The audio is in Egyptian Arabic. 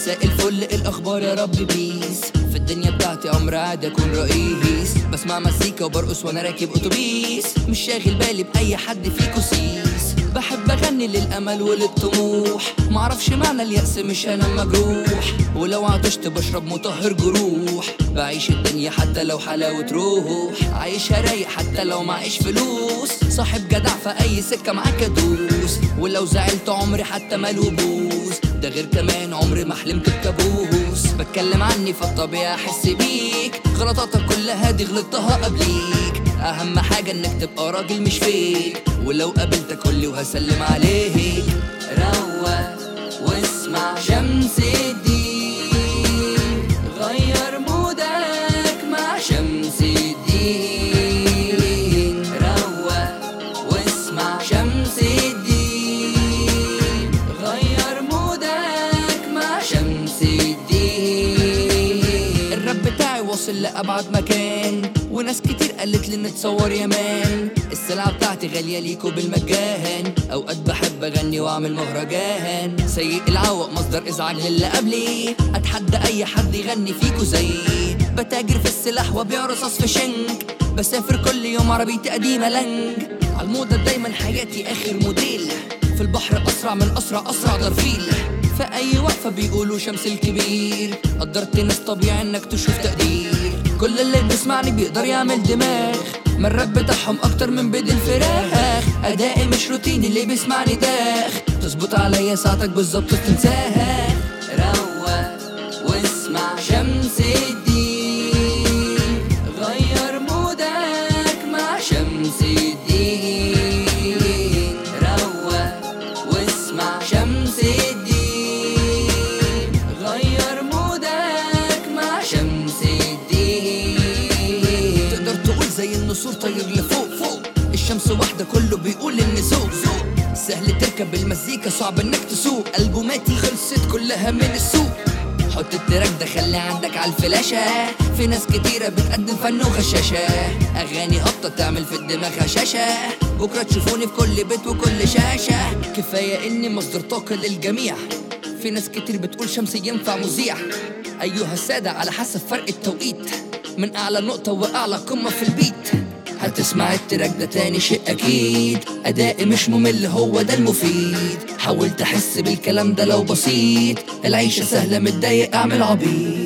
مساء الفل الاخبار يا رب بيس في الدنيا بتاعتي عمر عادي اكون رئيس بسمع مزيكا وبرقص وانا راكب اتوبيس مش شاغل بالي باي حد فيكو سيس بحب اغني للامل وللطموح معرفش معنى اليأس مش انا مجروح ولو عطشت بشرب مطهر جروح بعيش الدنيا حتى لو حلاوة روح عايشها رايق حتى لو معيش فلوس صاحب جدع في اي سكة معاك ادوس ولو زعلت عمري حتى ماله بوس ده غير كمان عمري ما حلمت بكابوس بتكلم عني فالطبيعي احس بيك غلطاتك كلها دي غلطتها قبليك اهم حاجة انك تبقى راجل مش فيك ولو قابلتك قولي وهسلم عليك روق واسمع شمس الدين غير مودك مع شمس الدين روق واسمع شمس الدين غير مودك مع شمس الدين الراب بتاعي واصل لأبعد مكان وناس كتير قالت لي نتصور يا مان السلعة بتاعتي غالية ليكو بالمجان أوقات بحب أغني وأعمل مهرجان سيء العوق مصدر إزعاج للي قبلي أتحدى أي حد يغني فيكو زيي بتاجر في السلاح وبيع رصاص في شنك بسافر كل يوم عربيتي قديمة لنج عالموضة دايما حياتي آخر موديل في البحر أسرع من أسرع أسرع درفيل في أي وقفة بيقولوا شمس الكبير قدرت ناس طبيعي إنك تشوف تقدير كل اللي بيسمعني بيقدر يعمل دماغ ما الراب بتاعهم أكتر من بيد الفراخ أدائي مش روتيني اللي بيسمعني داخ تظبط عليا ساعتك بالظبط تنساها روق واسمع شمس الدين غير مودك مع شمس الدين روق واسمع شمس الدين غير مودك مع شمس الدين تقدر تقول زي النسور طير لفوق فوق الشمس واحدة كله بيقول ان ذوق ذوق سهل تركب المزيكا صعب انك تسوق البوماتي خلصت كلها من السوق حط التراك ده خلي عندك على الفلاشة في ناس كتيرة بتقدم فن وغشاشة أغاني هابطة تعمل في الدماغ هشاشة بكرة تشوفوني في كل بيت وكل شاشة كفاية إني مصدر طاقة للجميع في ناس كتير بتقول شمس ينفع مذيع أيها السادة على حسب فرق التوقيت من أعلى نقطة وأعلى قمة في البيت هتسمع التراك ده تاني شيء أكيد أدائي مش ممل هو ده المفيد حاول تحس بالكلام ده لو بسيط العيشة سهلة متضايق أعمل عبيط